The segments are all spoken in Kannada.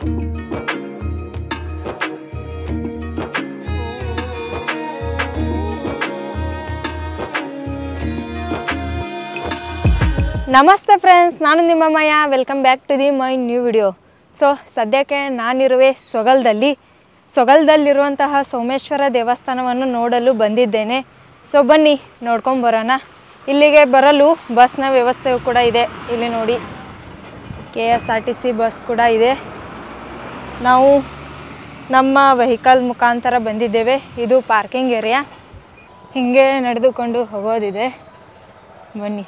ನಮಸ್ತೆ ಫ್ರೆಂಡ್ಸ್ ನಾನು ನಿಮ್ಮ Maya welcome back to the my new video so ಸದ್ಯಕ್ಕೆ ನಾನಿರುವೆ ಸೊಗಲ್ದಲ್ಲಿ ಸೊಗಲ್ದಲ್ಲಿರುವಂತಹ ಸೋಮೇಶ್ವರ ದೇವಸ್ಥಾನವನ್ನು ನೋಡಲು ಬಂದಿದ್ದೇನೆ ಸೊ ಬನ್ನಿ ನೋಡ್ಕೊಂಬರೋಣ ಇಲ್ಲಿಗೆ ಬರಲು ಬಸ್ನ ವ್ಯವಸ್ಥೆಯೂ ಕೂಡ ಇದೆ ಇಲ್ಲಿ ನೋಡಿ K S R T C bus ಕೂಡ ಇದೆ ನಾವು ನಮ್ಮ ವೆಹಿಕಲ್ ಮುಖಾಂತರ ಬಂದಿದ್ದೇವೆ ಇದು ಪಾರ್ಕಿಂಗ್ ಏರಿಯಾ ಹೀಗೆ ನಡೆದುಕೊಂಡು ಹೋಗೋದಿದೆ ಬನ್ನಿ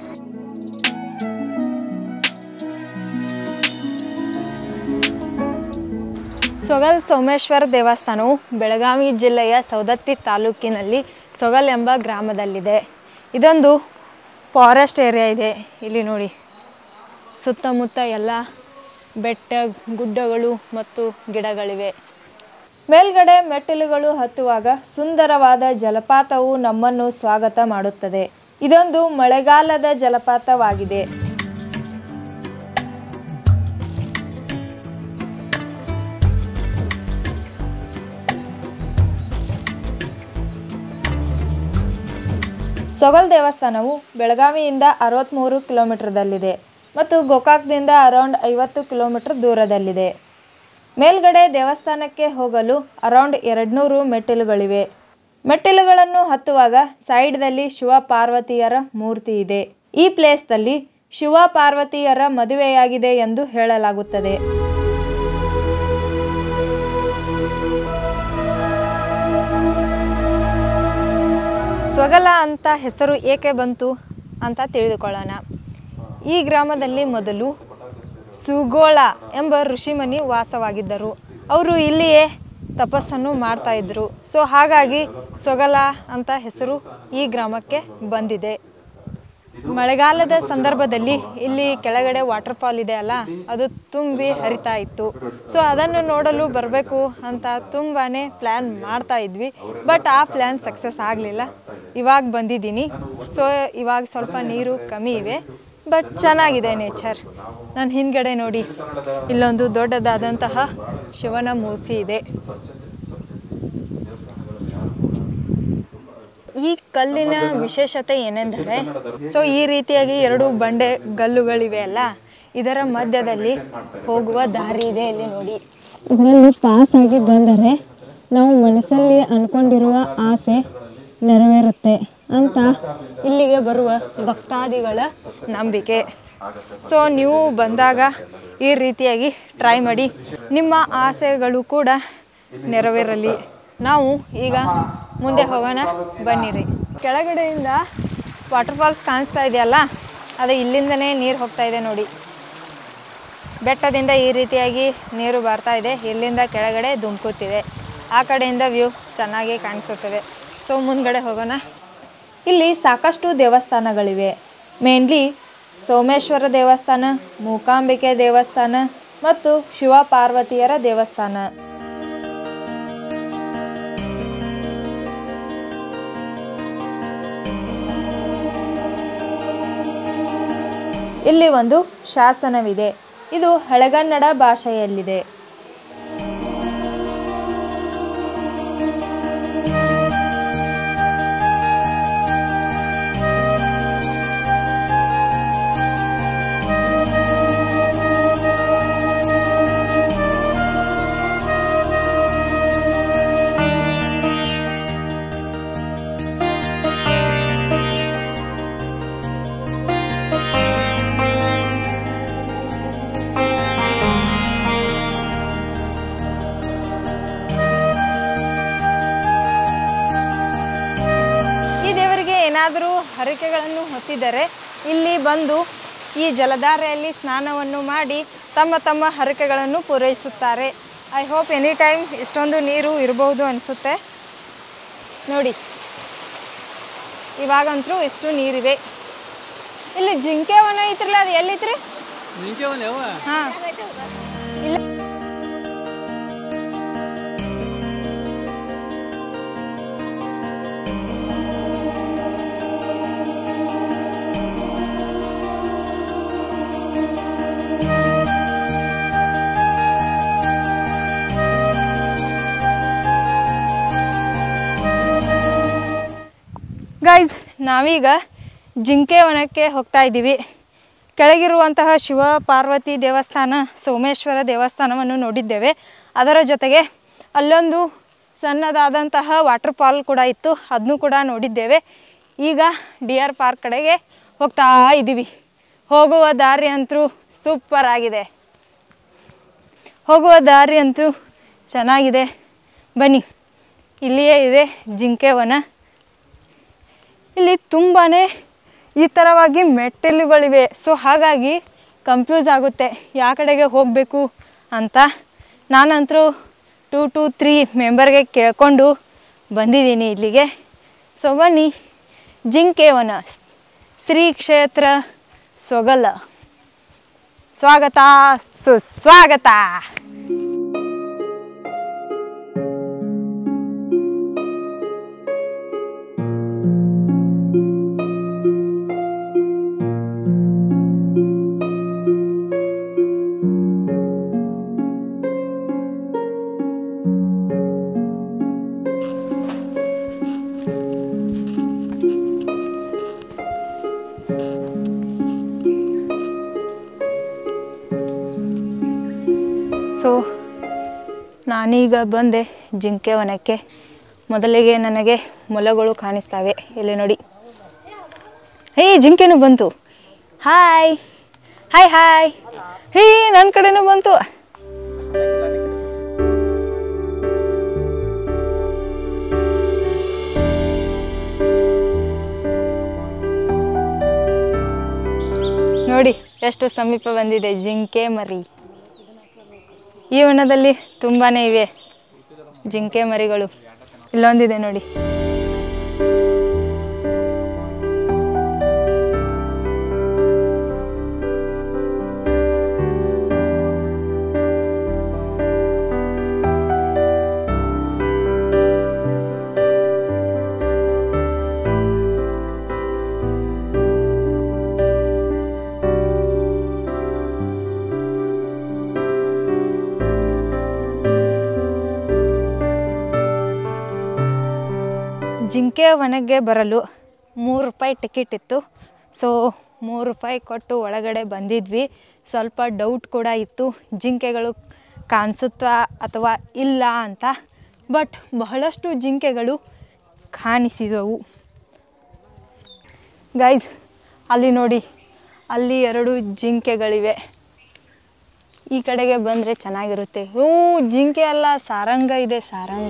ಸೊಗಲ್ ಸೋಮೇಶ್ವರ ದೇವಸ್ಥಾನವು ಬೆಳಗಾವಿ ಜಿಲ್ಲೆಯ ಸೌದತ್ತಿ ತಾಲೂಕಿನಲ್ಲಿ ಸೊಗಲ್ ಎಂಬ ಗ್ರಾಮದಲ್ಲಿದೆ ಇದೊಂದು ಫಾರೆಸ್ಟ್ ಏರಿಯಾ ಇದೆ ಇಲ್ಲಿ ನೋಡಿ ಸುತ್ತಮುತ್ತ ಎಲ್ಲ ಬೆಟ್ಟ ಗುಡ್ಡಗಳು ಮತ್ತು ಗಿಡಗಳಿವೆ ಮೇಲ್ಗಡೆ ಮೆಟ್ಟಿಲುಗಳು ಹತ್ತುವಾಗ ಸುಂದರವಾದ ಜಲಪಾತವು ನಮ್ಮನ್ನು ಸ್ವಾಗತ ಮಾಡುತ್ತದೆ ಇದೊಂದು ಮಳೆಗಾಲದ ಜಲಪಾತವಾಗಿದೆ ಸೊಗಲ್ ದೇವಸ್ಥಾನವು ಬೆಳಗಾವಿಯಿಂದ ಅರವತ್ತ್ಮೂರು ಕಿಲೋಮೀಟರ್ದಲ್ಲಿದೆ ಮತ್ತು ಗೋಕಾಕ್ದಿಂದ ಅರೌಂಡ್ ಐವತ್ತು ಕಿಲೋಮೀಟರ್ ದೂರದಲ್ಲಿದೆ ಮೇಲ್ಗಡೆ ದೇವಸ್ಥಾನಕ್ಕೆ ಹೋಗಲು ಅರೌಂಡ್ ಎರಡುನೂರು ಮೆಟ್ಟಿಲುಗಳಿವೆ ಮೆಟ್ಟಿಲುಗಳನ್ನು ಹತ್ತುವಾಗ ಸೈಡ್ದಲ್ಲಿ ಶಿವ ಪಾರ್ವತಿಯರ ಮೂರ್ತಿ ಇದೆ ಈ ಪ್ಲೇಸ್ದಲ್ಲಿ ಶಿವ ಪಾರ್ವತಿಯರ ಮದುವೆಯಾಗಿದೆ ಎಂದು ಹೇಳಲಾಗುತ್ತದೆ ಸ್ವಗಲ ಅಂತ ಹೆಸರು ಏಕೆ ಬಂತು ಅಂತ ತಿಳಿದುಕೊಳ್ಳೋಣ ಈ ಗ್ರಾಮದಲ್ಲಿ ಮೊದಲು ಸುಗೋಳ ಎಂಬ ಋಷಿಮುನಿ ವಾಸವಾಗಿದ್ದರು ಅವರು ಇಲ್ಲಿಯೇ ತಪಸ್ಸನ್ನು ಮಾಡ್ತಾ ಇದ್ರು ಸೊ ಹಾಗಾಗಿ ಸೊಗಲ ಅಂತ ಹೆಸರು ಈ ಗ್ರಾಮಕ್ಕೆ ಬಂದಿದೆ ಮಳೆಗಾಲದ ಸಂದರ್ಭದಲ್ಲಿ ಇಲ್ಲಿ ಕೆಳಗಡೆ ವಾಟರ್ ಫಾಲ್ ಇದೆ ಅಲ್ಲ ಅದು ತುಂಬಿ ಹರಿತಾ ಇತ್ತು ಸೊ ಅದನ್ನು ನೋಡಲು ಬರಬೇಕು ಅಂತ ತುಂಬಾ ಪ್ಲ್ಯಾನ್ ಮಾಡ್ತಾ ಇದ್ವಿ ಬಟ್ ಆ ಪ್ಲ್ಯಾನ್ ಸಕ್ಸಸ್ ಆಗಲಿಲ್ಲ ಇವಾಗ ಬಂದಿದ್ದೀನಿ ಸೊ ಇವಾಗ ಸ್ವಲ್ಪ ನೀರು ಕಮ್ಮಿ ಇವೆ ಬಟ್ ಚೆನ್ನಾಗಿದೆ ನೇಚರ್ ನನ್ನ ಹಿಂದ್ಗಡೆ ನೋಡಿ ಇಲ್ಲೊಂದು ದೊಡ್ಡದಾದಂತಹ ಶಿವನ ಮೂರ್ತಿ ಇದೆ ಈ ಕಲ್ಲಿನ ವಿಶೇಷತೆ ಏನೆಂದರೆ ಸೊ ಈ ರೀತಿಯಾಗಿ ಎರಡು ಬಂಡೆ ಗಲ್ಲುಗಳಿವೆ ಅಲ್ಲ ಇದರ ಮಧ್ಯದಲ್ಲಿ ಹೋಗುವ ದಾರಿ ಇದೆ ಇಲ್ಲಿ ನೋಡಿ ಇದರಲ್ಲಿ ಪಾಸ್ ಆಗಿ ಬಂದರೆ ನಾವು ಮನಸ್ಸಲ್ಲಿ ಅನ್ಕೊಂಡಿರುವ ಆಸೆ ನೆರವೇರುತ್ತೆ ಅಂತ ಇಲ್ಲಿಗೆ ಬರುವ ಭಕ್ತಾದಿಗಳ ನಂಬಿಕೆ ಸೊ ನೀವು ಬಂದಾಗ ಈ ರೀತಿಯಾಗಿ ಟ್ರೈ ಮಾಡಿ ನಿಮ್ಮ ಆಸೆಗಳು ಕೂಡ ನೆರವೇರಲಿ ನಾವು ಈಗ ಮುಂದೆ ಹೋಗೋಣ ಬನ್ನಿರಿ ಕೆಳಗಡೆಯಿಂದ ವಾಟರ್ ಫಾಲ್ಸ್ ಕಾಣಿಸ್ತಾ ಇದೆಯಲ್ಲ ಅದು ಇಲ್ಲಿಂದನೇ ನೀರು ಹೋಗ್ತಾ ಇದೆ ನೋಡಿ ಬೆಟ್ಟದಿಂದ ಈ ರೀತಿಯಾಗಿ ನೀರು ಬರ್ತಾ ಇದೆ ಇಲ್ಲಿಂದ ಕೆಳಗಡೆ ಧುಮುಕುತ್ತಿದೆ ಆ ಕಡೆಯಿಂದ ವ್ಯೂ ಚೆನ್ನಾಗಿ ಕಾಣಿಸುತ್ತದೆ ಸೊ ಮುಂದ್ಗಡೆ ಹೋಗೋಣ ಇಲ್ಲಿ ಸಾಕಷ್ಟು ದೇವಸ್ಥಾನಗಳಿವೆ ಮೇನ್ಲಿ ಸೋಮೇಶ್ವರ ದೇವಸ್ಥಾನ ಮೂಕಾಂಬಿಕೆ ದೇವಸ್ಥಾನ ಮತ್ತು ಶಿವ ಪಾರ್ವತಿಯರ ದೇವಸ್ಥಾನ ಇಲ್ಲಿ ಒಂದು ಶಾಸನವಿದೆ ಇದು ಹಳೆಗನ್ನಡ ಭಾಷೆಯಲ್ಲಿದೆ ಈ ದೇವರಿಗೆ ಏನಾದರೂ ಹರಕೆಗಳನ್ನು ಹೊತ್ತಿದರೆ ಇಲ್ಲಿ ಬಂದು ಈ ಜಲಧಾರೆಯಲ್ಲಿ ಸ್ನಾನವನ್ನು ಮಾಡಿ ತಮ್ಮ ತಮ್ಮ ಹರಕೆಗಳನ್ನು ಪೂರೈಸುತ್ತಾರೆ ಐ ಹೋಪ್ ಎನಿ ಟೈಮ್ ಇಷ್ಟೊಂದು ನೀರು ಇರಬಹುದು ಅನಿಸುತ್ತೆ ನೋಡಿ ಇವಾಗಂತೂ ಇಷ್ಟು ನೀರಿವೆ ಇಲ್ಲಿ ಜಿಂಕೆ ವನ ಐತ್ರಲ್ಲ ಅದು ಎಲ್ಲಿತ್ರಿ ನಿಂಗೆ ಒಂದು ಯಾವ ಹಾಂ ಇಲ್ಲ ನಾವೀಗ ಜಿಂಕೆ ವನಕ್ಕೆ ಹೋಗ್ತಾ ಇದ್ದೀವಿ ಕೆಳಗಿರುವಂತಹ ಶಿವ ಪಾರ್ವತಿ ದೇವಸ್ಥಾನ ಸೋಮೇಶ್ವರ ದೇವಸ್ಥಾನವನ್ನು ನೋಡಿದ್ದೇವೆ ಅದರ ಜೊತೆಗೆ ಅಲ್ಲೊಂದು ಸಣ್ಣದಾದಂತಹ ವಾಟರ್ ಫಾಲ್ ಕೂಡ ಇತ್ತು ಅದನ್ನು ಕೂಡ ನೋಡಿದ್ದೇವೆ ಈಗ ಡಿಯರ್ ಪಾರ್ಕ್ ಕಡೆಗೆ ಹೋಗ್ತಾ ಇದ್ದೀವಿ ಹೋಗುವ ದಾರಿ ಅಂತೂ ಸೂಪರ್ ಆಗಿದೆ ಹೋಗುವ ದಾರಿ ಅಂತೂ ಚೆನ್ನಾಗಿದೆ ಬನ್ನಿ ಇಲ್ಲಿಯೇ ಇದೆ ಜಿಂಕೆ ವನ ಇಲ್ಲಿ ತುಂಬಾ ಈ ಥರವಾಗಿ ಮೆಟ್ಟಿಲುಗಳಿವೆ ಸೊ ಹಾಗಾಗಿ ಕನ್ಫ್ಯೂಸ್ ಆಗುತ್ತೆ ಯಾವ ಕಡೆಗೆ ಹೋಗಬೇಕು ಅಂತ ನಾನಂತರೂ ಟೂ ಟು ತ್ರೀ ಮೆಂಬರ್ಗೆ ಕೇಳ್ಕೊಂಡು ಬಂದಿದ್ದೀನಿ ಇಲ್ಲಿಗೆ ಸೊ ಬನ್ನಿ ಜಿಂಕೆ ವನ ಶ್ರೀ ಕ್ಷೇತ್ರ ಸೊಗಲ ಸ್ವಾಗತ ಸುಸ್ವಾಗತ ಸೊ ನಾನೀಗ ಬಂದೆ ಜಿಂಕೆ ವನಕ್ಕೆ ಮೊದಲಿಗೆ ನನಗೆ ಮೊಲಗಳು ಕಾಣಿಸ್ತವೆ ಇಲ್ಲಿ ನೋಡಿ ಹೇ ಜಿಂಕೆನೂ ಬಂತು ಹಾಯ್ ಹಾಯ್ ಹಾಯ್ ಹೇ ನನ್ನ ಕಡೆನೂ ಬಂತು ನೋಡಿ ಎಷ್ಟು ಸಮೀಪ ಬಂದಿದೆ ಜಿಂಕೆ ಮರಿ ಈ ವನದಲ್ಲಿ ತುಂಬಾನೇ ಇವೆ ಜಿಂಕೆ ಮರಿಗಳು ಇಲ್ಲೊಂದಿದೆ ನೋಡಿ ಜಿಂಕೆ ವನಕ್ಕೆ ಬರಲು ಮೂರು ರೂಪಾಯಿ ಟಿಕೆಟ್ ಇತ್ತು ಸೊ ಮೂರು ರೂಪಾಯಿ ಕೊಟ್ಟು ಒಳಗಡೆ ಬಂದಿದ್ವಿ ಸ್ವಲ್ಪ ಡೌಟ್ ಕೂಡ ಇತ್ತು ಜಿಂಕೆಗಳು ಕಾಣಿಸುತ್ತಾ ಅಥವಾ ಇಲ್ಲ ಅಂತ ಬಟ್ ಬಹಳಷ್ಟು ಜಿಂಕೆಗಳು ಕಾಣಿಸಿದವು ಗೈಸ್ ಅಲ್ಲಿ ನೋಡಿ ಅಲ್ಲಿ ಎರಡು ಜಿಂಕೆಗಳಿವೆ ಈ ಕಡೆಗೆ ಬಂದರೆ ಚೆನ್ನಾಗಿರುತ್ತೆ ಓ ಜಿಂಕೆ ಅಲ್ಲ ಸಾರಂಗ ಇದೆ ಸಾರಂಗ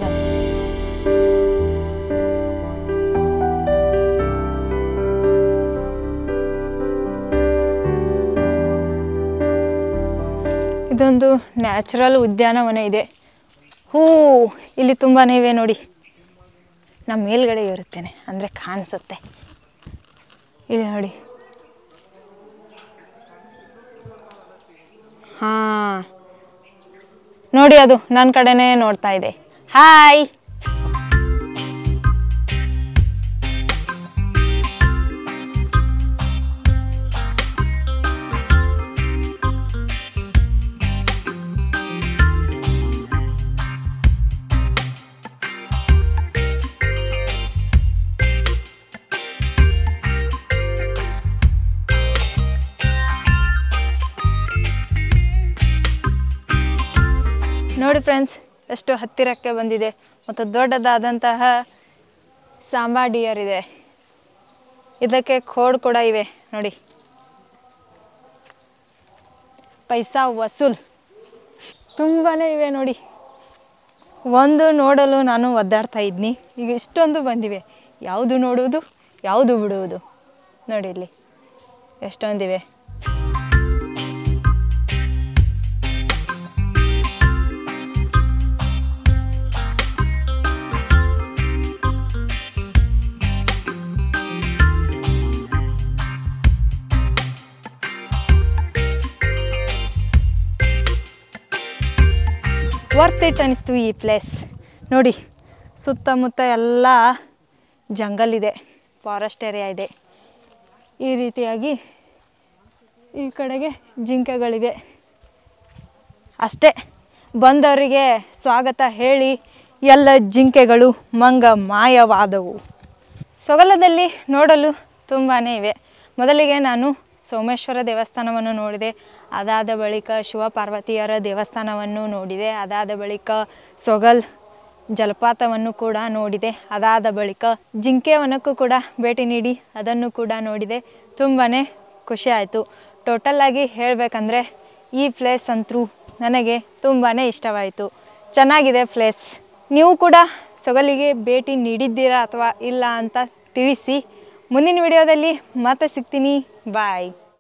ಇದೊಂದು ನ್ಯಾಚುರಲ್ ಉದ್ಯಾನವನ ಇದೆ ಹೂ ಇಲ್ಲಿ ತುಂಬಾ ಇವೆ ನೋಡಿ ನಮ್ಮ ಮೇಲ್ಗಡೆ ಇರುತ್ತೇನೆ ಅಂದರೆ ಕಾಣಿಸುತ್ತೆ ಇಲ್ಲಿ ನೋಡಿ ಹಾಂ ನೋಡಿ ಅದು ನನ್ನ ಕಡೆನೇ ನೋಡ್ತಾ ಇದೆ ಹಾಯ್ ನೋಡಿ ಫ್ರೆಂಡ್ಸ್ ಎಷ್ಟು ಹತ್ತಿರಕ್ಕೆ ಬಂದಿದೆ ಮತ್ತು ದೊಡ್ಡದಾದಂತಹ ಸಾಂಬಾ ಡಿಯರ್ ಇದೆ ಇದಕ್ಕೆ ಖೋಡ್ ಕೂಡ ಇವೆ ನೋಡಿ ಪೈಸಾ ವಸೂಲ್ ತುಂಬಾ ಇವೆ ನೋಡಿ ಒಂದು ನೋಡಲು ನಾನು ಒದ್ದಾಡ್ತಾ ಇದ್ನಿ ಈಗ ಇಷ್ಟೊಂದು ಬಂದಿವೆ ಯಾವುದು ನೋಡುವುದು ಯಾವುದು ಬಿಡುವುದು ನೋಡಿ ಇಲ್ಲಿ ಎಷ್ಟೊಂದಿವೆ ವರ್ತ್ ಇಟ್ ಅನಿಸ್ತು ಈ ಪ್ಲೇಸ್ ನೋಡಿ ಸುತ್ತಮುತ್ತ ಎಲ್ಲ ಜಂಗಲ್ ಇದೆ ಫಾರೆಸ್ಟ್ ಏರಿಯಾ ಇದೆ ಈ ರೀತಿಯಾಗಿ ಈ ಕಡೆಗೆ ಜಿಂಕೆಗಳಿವೆ ಅಷ್ಟೇ ಬಂದವರಿಗೆ ಸ್ವಾಗತ ಹೇಳಿ ಎಲ್ಲ ಜಿಂಕೆಗಳು ಮಂಗ ಮಾಯವಾದವು ಸೊಗಲದಲ್ಲಿ ನೋಡಲು ತುಂಬಾ ಇವೆ ಮೊದಲಿಗೆ ನಾನು ಸೋಮೇಶ್ವರ ದೇವಸ್ಥಾನವನ್ನು ನೋಡಿದೆ ಅದಾದ ಬಳಿಕ ಶಿವಪಾರ್ವತಿಯರ ದೇವಸ್ಥಾನವನ್ನು ನೋಡಿದೆ ಅದಾದ ಬಳಿಕ ಸೊಗಲ್ ಜಲಪಾತವನ್ನು ಕೂಡ ನೋಡಿದೆ ಅದಾದ ಬಳಿಕ ಜಿಂಕೆ ವನಕ್ಕೂ ಕೂಡ ಭೇಟಿ ನೀಡಿ ಅದನ್ನು ಕೂಡ ನೋಡಿದೆ ತುಂಬಾ ಖುಷಿ ಆಯಿತು ಟೋಟಲ್ಲಾಗಿ ಹೇಳಬೇಕಂದ್ರೆ ಈ ಪ್ಲೇಸ್ ಅಂತೂ ನನಗೆ ತುಂಬಾ ಇಷ್ಟವಾಯಿತು ಚೆನ್ನಾಗಿದೆ ಪ್ಲೇಸ್ ನೀವು ಕೂಡ ಸೊಗಲಿಗೆ ಭೇಟಿ ನೀಡಿದ್ದೀರಾ ಅಥವಾ ಇಲ್ಲ ಅಂತ ತಿಳಿಸಿ ಮುಂದಿನ ವಿಡಿಯೋದಲ್ಲಿ ಮತ್ತೆ ಸಿಗ್ತೀನಿ ಬಾಯ್